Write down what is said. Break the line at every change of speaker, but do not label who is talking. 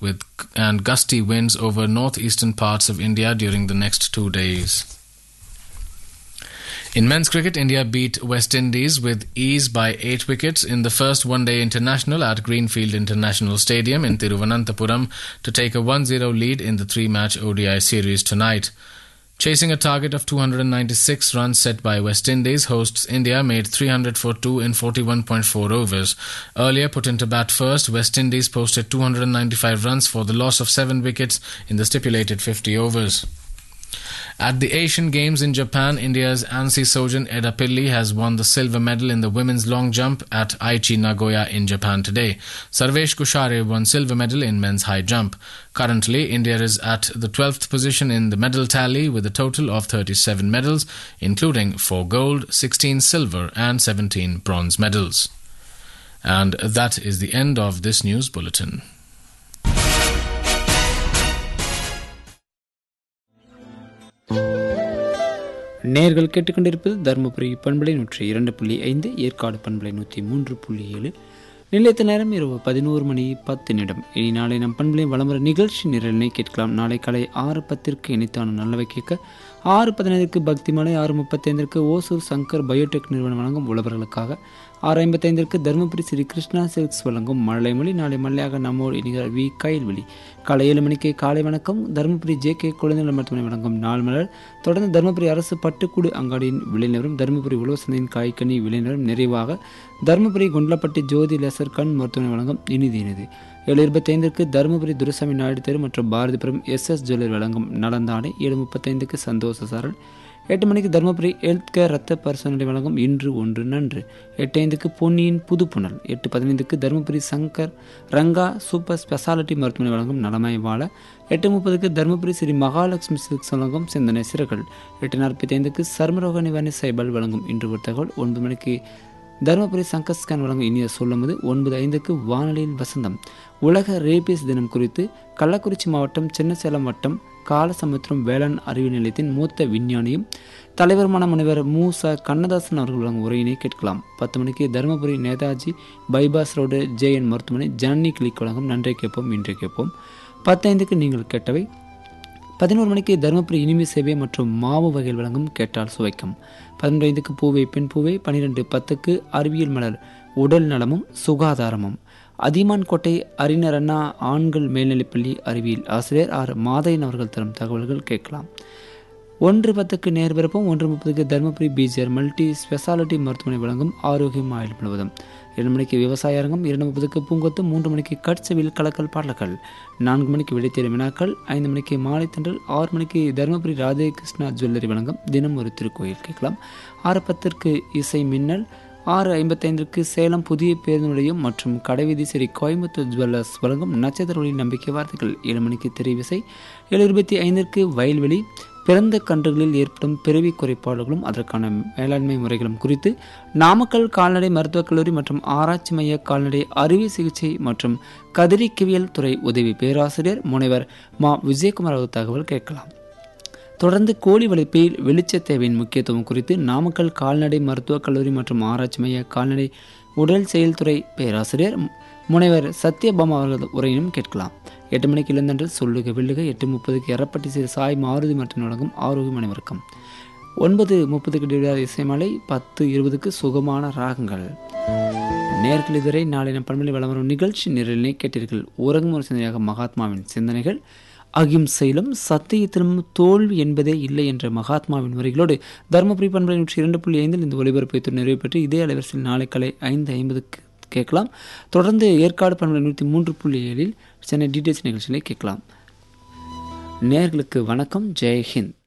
with and gusty winds over northeastern parts of India during the next two days. In men's cricket, India beat West Indies with ease by eight wickets in the first one day international at Greenfield International Stadium in Tiruvananthapuram to take a 1 0 lead in the three match ODI series tonight. Chasing a target of 296 runs set by West Indies, hosts India made 300 for 2 in 41.4 overs. Earlier put into bat first, West Indies posted 295 runs for the loss of 7 wickets in the stipulated 50 overs. At the Asian Games in Japan, India's Ansi Sojan Edapilli has won the silver medal in the women's long jump at Aichi Nagoya in Japan today. Sarvesh Kushare won silver medal in men's high jump. Currently, India is at the 12th position in the medal tally with a total of 37 medals, including 4 gold, 16 silver, and 17 bronze medals. And that is the end of this news bulletin.
நேர்கள் கேட்டுக்கொண்டிருப்பது தருமபுரி பண்பலை நூற்றி இரண்டு புள்ளி ஐந்து ஏற்காடு பண்பலை நூற்றி மூன்று புள்ளி ஏழு நிலையத்த நேரம் இரவு பதினோரு மணி பத்து நிமிடம் இனி நாளை நம் பண்பலை வளமுறை நிகழ்ச்சி நிரலினை கேட்கலாம் நாளை காலை ஆறு பத்திற்கு இணைத்தான நல்லவை கேட்க ஆறு பதினைந்துக்கு பக்தி மலை ஆறு முப்பத்தைந்திற்கு ஓசூர் சங்கர் பயோடெக் நிறுவனம் வழங்கும் உழவர்களுக்காக ஆறு ஐம்பத்தைந்திற்கு தருமபுரி ஸ்ரீ கிருஷ்ணா சில்க்ஸ் வழங்கும் மழலைமொழி நாளை மல்லையாக நம்மோடு இணைகிறார் வி கயல்வெளி காலை ஏழு மணிக்கு காலை வணக்கம் தருமபுரி ஜே கே குழந்தைகள் மருத்துவமனை வழங்கும் நாள் மலர் தொடர்ந்து தருமபுரி அரசு பட்டுக்கூடு அங்காடியின் விளைநிறம் தருமபுரி உழவசந்தையின் காய்கனி விளைநிறம் நிறைவாக தருமபுரி குண்டலப்பட்டி ஜோதி லேசர் கண் மருத்துவமனை வழங்கும் இனிது இனிது ஏழு இருபத்தைந்திற்கு தருமபுரி துரசாமி நாயுடு தெரு மற்றும் பாரதிபுரம் எஸ் எஸ் ஜுவல்லர் வழங்கும் நலந்தாடை ஏழு முப்பத்தைந்துக்கு சந்தோஷ சாரல் எட்டு மணிக்கு தருமபுரி ஹெல்த் கேர் ரத்த பரிசோதனை வழங்கும் இன்று ஒன்று நன்று எட்டு ஐந்துக்கு பொன்னியின் புதுப்புணல் எட்டு பதினைந்துக்கு தருமபுரி சங்கர் ரங்கா சூப்பர் ஸ்பெஷாலிட்டி மருத்துவமனை வழங்கும் நலமாய் வாழ எட்டு முப்பதுக்கு தருமபுரி ஸ்ரீ மகாலட்சுமி சில்க்ஸ் வழங்கும் சிந்தனை சிறகள் எட்டு நாற்பத்தி ஐந்துக்கு சர்மரோக நிவாரணி சைபல் வழங்கும் இன்று ஒரு தகவல் ஒன்பது மணிக்கு தருமபுரி சங்கர் ஸ்கேன் வழங்கும் இனிய சொல்லும்போது ஒன்பது ஐந்துக்கு வானொலியில் வசந்தம் உலக ரேபிஸ் தினம் குறித்து கள்ளக்குறிச்சி மாவட்டம் சின்னசேலம் வட்டம் காலசமுத்திரம் வேளாண் அறிவியல் நிலையத்தின் மூத்த விஞ்ஞானியும் தலைவருமான முனைவர் மு ச கண்ணதாசன் அவர்கள் வழங்கும் உரையினை கேட்கலாம் பத்து மணிக்கு Dharmapuri Netaji bypass road JN மருத்துவமனை ஜனனி கிளிக் வழங்கும் நன்றை கேட்போம் இன்றை கேட்போம் பத்தைந்துக்கு நீங்கள் கேட்டவை பதினோரு மணிக்கு தருமபுரி இனிமை சேவை மற்றும் மாவு வகைகள் வழங்கும் கேட்டால் சுவைக்கும் பதினொன்று ஐந்துக்கு பூவை பெண் பூவை பன்னிரெண்டு பத்துக்கு அறிவியல் மலர் உடல் நலமும் சுகாதாரமும் அதிமான் கோட்டை அறிஞர் அண்ணா ஆண்கள் மேல்நிலைப்பள்ளி அறிவியல் ஆசிரியர் ஆர் மாதையன் அவர்கள் தரும் தகவல்கள் கேட்கலாம் ஒன்று பத்துக்கு நேர்பிறப்பும் ஒன்று முப்பதுக்கு தருமபுரி பிஜிஆர் மல்டி ஸ்பெஷாலிட்டி மருத்துவமனை வழங்கும் ஆரோக்கியம் ஆயுள் முழுவதும் இரண்டு மணிக்கு விவசாய அரங்கம் இரண்டு முப்பதுக்கு பூங்கொத்து மூன்று மணிக்கு கட்சவில் கலக்கல் பாடல்கள் நான்கு மணிக்கு விடைத்தேறு வினாக்கள் ஐந்து மணிக்கு மாலை தென்றல் ஆறு மணிக்கு தருமபுரி ராதே கிருஷ்ணா ஜுவல்லரி வழங்கும் தினம் ஒரு திருக்கோயில் கேட்கலாம் ஆறு பத்திற்கு இசை மின்னல் ஆறு ஐம்பத்தைந்திற்கு சேலம் புதிய பேருந்து நிலையம் மற்றும் கடைவீதி ஸ்ரீ கோயம்புத்தூர் ஜுவல்லர்ஸ் வழங்கும் நட்சத்திர ஒளி நம்பிக்கை வார்த்தைகள் ஏழு மணிக்கு தெரிவிசை ஏழு இருபத்தி ஐந்திற்கு வயல்வெளி பிறந்த கன்றுகளில் ஏற்படும் பிறவி குறைபாடுகளும் அதற்கான மேலாண்மை முறைகளும் குறித்து நாமக்கல் கால்நடை மருத்துவக் கல்லூரி மற்றும் ஆராய்ச்சி மைய கால்நடை அறுவை சிகிச்சை மற்றும் கதிரிக்கவியல் துறை உதவி பேராசிரியர் முனைவர் மா விஜயகுமார் அவர் தகவல் கேட்கலாம் தொடர்ந்து கோழி வளர்ப்பில் வெளிச்ச தேவையின் முக்கியத்துவம் குறித்து நாமக்கல் கால்நடை மருத்துவக் கல்லூரி மற்றும் ஆராய்ச்சி மைய கால்நடை உடல் செயல்துறை பேராசிரியர் முனைவர் சத்யபாமா அவர்களது உரையினும் கேட்கலாம் எட்டு மணிக்கு இழந்தன்று சொல்லுக வெள்ளுக எட்டு முப்பதுக்கு எரப்பட்டி சிறு சாய் மாருதி மற்றும் வழங்கும் ஆரோக்கியம் அனைவருக்கும் ஒன்பது முப்பதுக்கு டிவிஆர் இசைமலை பத்து இருபதுக்கு சுகமான ராகங்கள் நேர்கள் இதுவரை நாளை நம் பண்பலை வளம் வரும் நிகழ்ச்சி நிரலினை கேட்டீர்கள் உறங்குமுறை சிந்தனையாக மகாத்மாவின் சிந்தனைகள் அகிம்சையிலும் சத்தியத்திலும் தோல்வி என்பதே இல்லை என்ற மகாத்மாவின் வரிகளோடு தருமபுரி பண்பலை நூற்றி இரண்டு புள்ளி ஐந்தில் இந்த ஒலிபரப்பு நிறைவு பெற்று இதே அலைவரிசையில் நாளை காலை ஐந்து ஐம்பதுக்கு கேட்கலாம் தொடர்ந்து ஏற்காடு பண்பலை நூற்றி மூன்று புள்ளி ஏழில் சென்னை டிடிஎச் நிகழ்ச்சிகளை கேட்கலாம் நேர்களுக்கு வணக்கம் ஜெய் ஹிந்த்